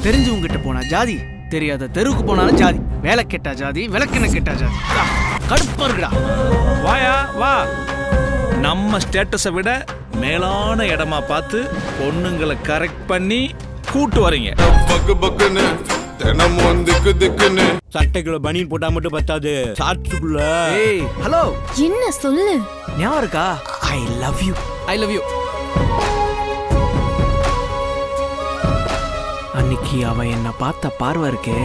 தெரிஞ்சவங்க கிட்ட போனா ஜாதி தெரியாத தெருவுக்கு போனாலும் ஜாதி வேலை கெட்டா ஜாதி விளக்கெண்ண கெட்டா ஜாதி ஆ, கடுப்பா இருக்குடா வாயா வா நம்ம ஸ்டேட்டஸை விட மேலான இடமா பார்த்து பொண்ணுங்களை கரெக்ட் பண்ணி கூட்டு வரீங்க பக்கு பக்குன்னு தினமும் திக்கு திக்குன்னு சட்டைக்குள்ள பனியன் போட்டா மட்டும் பத்தாது ஷார்ட்ஸுக்குள்ள ஏய் ஹலோ என்ன சொல்லு ஞாபகம் இருக்கா I love you I love you அன்னைக்கு அவன் என்ன பார்த்த பார்வை இருக்கே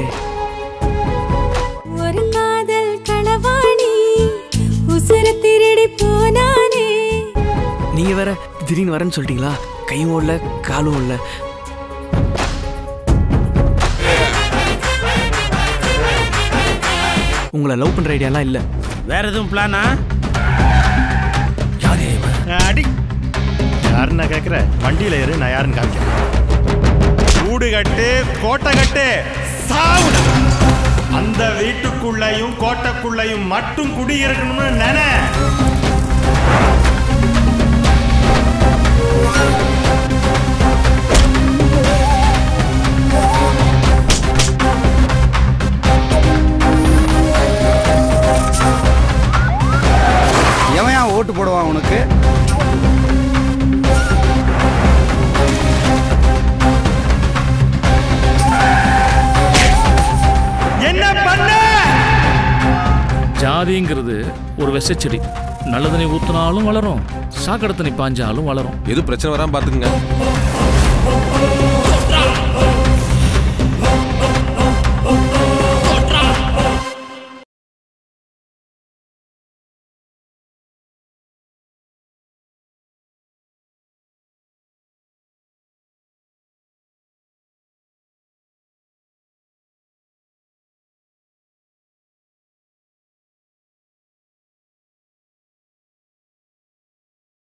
ஒரு காதல் களவாணி உசுர திருடி போனானே நீங்க வேற திடீர்னு வரேன்னு சொல்லிட்டீங்களா கையும் இல்ல காலும் இல்ல உங்களை லவ் பண்ற ஐடியாலாம் இல்ல வேற எதுவும் பிளானா அடி யாருன்னு நான் கேட்குற வண்டியில் ஏறு நான் யாருன்னு காமிக்கிறேன் கூடு கட்டு கோட்டை கட்டு சாவுடா அந்த வீட்டுக்குள்ளேயும் கோட்டைக்குள்ளேயும் மட்டும் குடி இருக்கணும்னு நினை எவன் ஏன் ஓட்டு போடுவான் உனக்கு என்ன பண்ண ஜாதிங்கிறது ஒரு விஷச்செடி நல்ல தண்ணி ஊத்துனாலும் வளரும் சாக்கடை தண்ணி பாஞ்சாலும் வளரும் எது பிரச்சனை வராம பாத்துக்குங்க